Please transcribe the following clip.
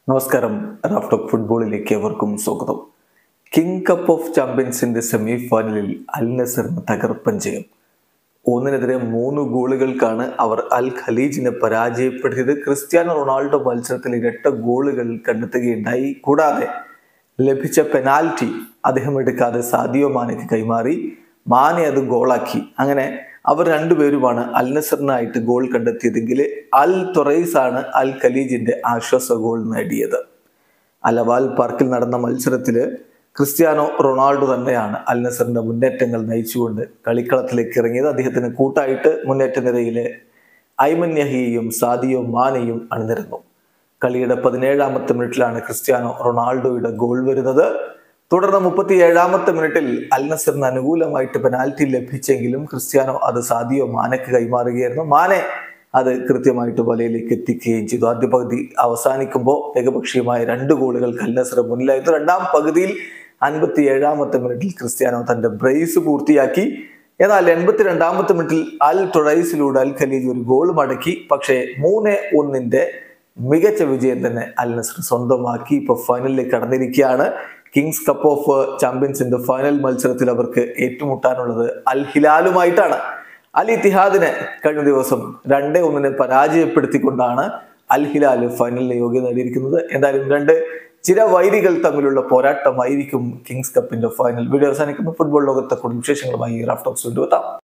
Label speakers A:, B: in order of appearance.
A: നമസ്കാരം റാഫ്റ്റോക്ക് ഫുട്ബോളിലേക്ക് അവർക്കും സ്വാഗതം കിങ് കപ്പ് ഓഫ് ചാമ്പ്യൻസിന്റെ സെമി ഫൈനലിൽ അൽ നസറിന് തകർപ്പൻ ജയം ഒന്നിനെതിരെ മൂന്ന് ഗോളുകൾക്കാണ് അവർ അൽ ഖലീജിനെ പരാജയപ്പെടുത്തിയത് ക്രിസ്ത്യാനോ റൊണാൾഡോ മത്സരത്തിൽ ഇരട്ട ഗോളുകൾ കണ്ടെത്തുകയുണ്ടായി കൂടാതെ ലഭിച്ച പെനാൽറ്റി അദ്ദേഹം എടുക്കാതെ സാദിയോ മാനയ്ക്ക് കൈമാറി മാനെ അത് ഗോളാക്കി അങ്ങനെ അവർ രണ്ടുപേരുമാണ് അൽ നസറിനായിട്ട് ഗോൾ കണ്ടെത്തിയതെങ്കിൽ അൽ തൊറൈസ് ആണ് അൽ ഖലീജിന്റെ ആശ്വാസ ഗോൾ നേടിയത് അലവാൽ പാർക്കിൽ നടന്ന മത്സരത്തില് ക്രിസ്ത്യാനോ റൊണാൾഡോ തന്നെയാണ് അൽ നസറിന്റെ മുന്നേറ്റങ്ങൾ നയിച്ചുകൊണ്ട് കളിക്കളത്തിലേക്ക് ഇറങ്ങിയത് അദ്ദേഹത്തിന് കൂട്ടായിട്ട് മുന്നേറ്റ നിരയിലെ ഐമൻ യഹിയെയും സാദിയോ മാനെയും അണിനിരുന്നു കളിയുടെ പതിനേഴാമത്തെ മിനിറ്റിലാണ് ക്രിസ്ത്യാനോ റൊണാൾഡോയുടെ ഗോൾ വരുന്നത് തുടർന്ന് മുപ്പത്തി ഏഴാമത്തെ മിനിറ്റിൽ അൽ നസറിന് അനുകൂലമായിട്ട് പെനാൽറ്റി ലഭിച്ചെങ്കിലും ക്രിസ്ത്യാനോ അത് സാദിയോ മാനക്ക് കൈമാറുകയായിരുന്നു മാനെ അത് കൃത്യമായിട്ട് വലയിലേക്ക് എത്തിക്കുകയും ചെയ്തു ആദ്യ പകുതി അവസാനിക്കുമ്പോൾ ഏകപക്ഷീയമായ രണ്ട് ഗോളുകൾക്ക് അൽ നസർ മുന്നിലായിരുന്നു രണ്ടാം പകുതിയിൽ അൻപത്തി ഏഴാമത്തെ മിനിറ്റിൽ ക്രിസ്ത്യാനോ തന്റെ ബ്രേസ് പൂർത്തിയാക്കി എന്നാൽ എൺപത്തിരണ്ടാമത്തെ മിനിറ്റിൽ അൽ ടൊറൈസിലൂടെ അൽ ഖലീജ് ഒരു ഗോൾ മടക്കി പക്ഷേ മൂന്ന് ഒന്നിന്റെ മികച്ച വിജയം തന്നെ അൽ നസർ സ്വന്തമാക്കി ഇപ്പൊ ഫൈനലിലേക്ക് കടന്നിരിക്കുകയാണ് കിങ്സ് കപ്പ് ഓഫ് ചാമ്പ്യൻസിന്റെ ഫൈനൽ മത്സരത്തിൽ അവർക്ക് ഏറ്റുമുട്ടാനുള്ളത് അൽ ഹിലാലുമായിട്ടാണ് അൽ ഇത്തിഹാദിനെ കഴിഞ്ഞ ദിവസം രണ്ടേ ഒന്നിനെ പരാജയപ്പെടുത്തിക്കൊണ്ടാണ് അൽ ഹിലാൽ ഫൈനലിന് യോഗ്യത നേടിയിരിക്കുന്നത് എന്തായാലും രണ്ട് ചിരവൈരികൾ തമ്മിലുള്ള പോരാട്ടമായിരിക്കും കിങ്സ് കപ്പിന്റെ ഫൈനൽ വീഡിയോ അവസാനിക്കുമ്പോൾ ഫുട്ബോൾ ലോകത്തെ കൂടുതൽ വിശേഷങ്ങളുമായി റാഫ്റ്റോക്സ് കൊണ്ടുവെത്താം